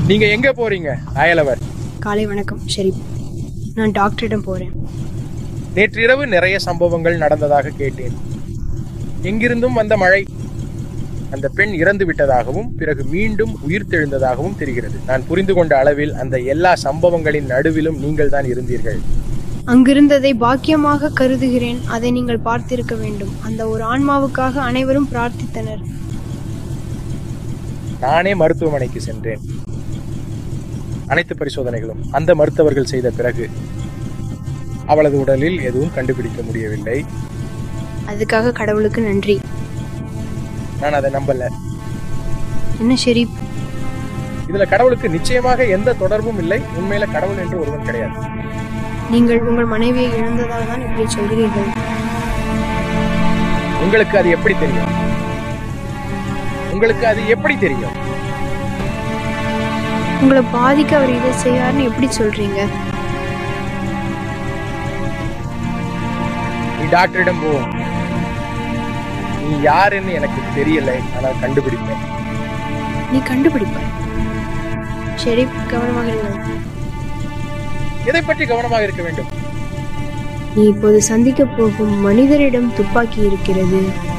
நீங்க எங்க போறீங்க அயலவர் காலை வணக்கம் சரி நான் டாக்டரிடம் போகிறேன் நேற்றிரவு நிறைய சம்பவங்கள் நடந்ததாக கேட்டேன் எங்கிருந்தும் வந்த மழை அந்த பெண் இறந்து விட்டதாகவும் பிறகு மீண்டும் உயிர்த்தெழுந்ததாகவும் தெரிகிறது நான் புரிந்து கொண்ட அளவில் அந்த எல்லா சம்பவங்களின் நடுவிலும் நீங்கள் தான் இருந்தீர்கள் அங்கிருந்ததை பாக்கியமாக கருதுகிறேன் அதை நீங்கள் பார்த்திருக்க வேண்டும் அந்த ஒரு ஆன்மாவுக்காக அனைவரும் பிரார்த்தித்தனர் நானே மருத்துவமனைக்கு சென்றேன் அனைத்து பரிசோதனைகளும் அந்த மருத்துவர்கள் செய்த பிறகு அவளது உடலில் எதுவும் கண்டுபிடிக்க முடியவில்லை அதுக்காக கடவுளுக்கு நன்றி நான் அதை நம்பல என்ன சரி இதுல கடவுளுக்கு நிச்சயமாக எந்த தொடர்பும் இல்லை உண்மையில கடவுள் என்று ஒருவன் கிடையாது நீங்கள் உங்கள் மனைவியை இழந்ததால் தான் இப்படி சொல்கிறீர்கள் உங்களுக்கு அது எப்படி தெரியும் உங்களுக்கு அது எப்படி தெரியும் உங்களை பாதிக்க அவர் இதை செய்யாருன்னு எப்படி சொல்றீங்க நீ டாக்டரிடம் போ நீ யாருன்னு எனக்கு தெரியலை ஆனால் கண்டுபிடிப்பேன் நீ கண்டுபிடிப்பாய் சரி கவனமாக இருங்கள் எதை பற்றி கவனமாக இருக்க வேண்டும் நீ இப்போது சந்திக்க போகும் மனிதரிடம் துப்பாக்கி இருக்கிறது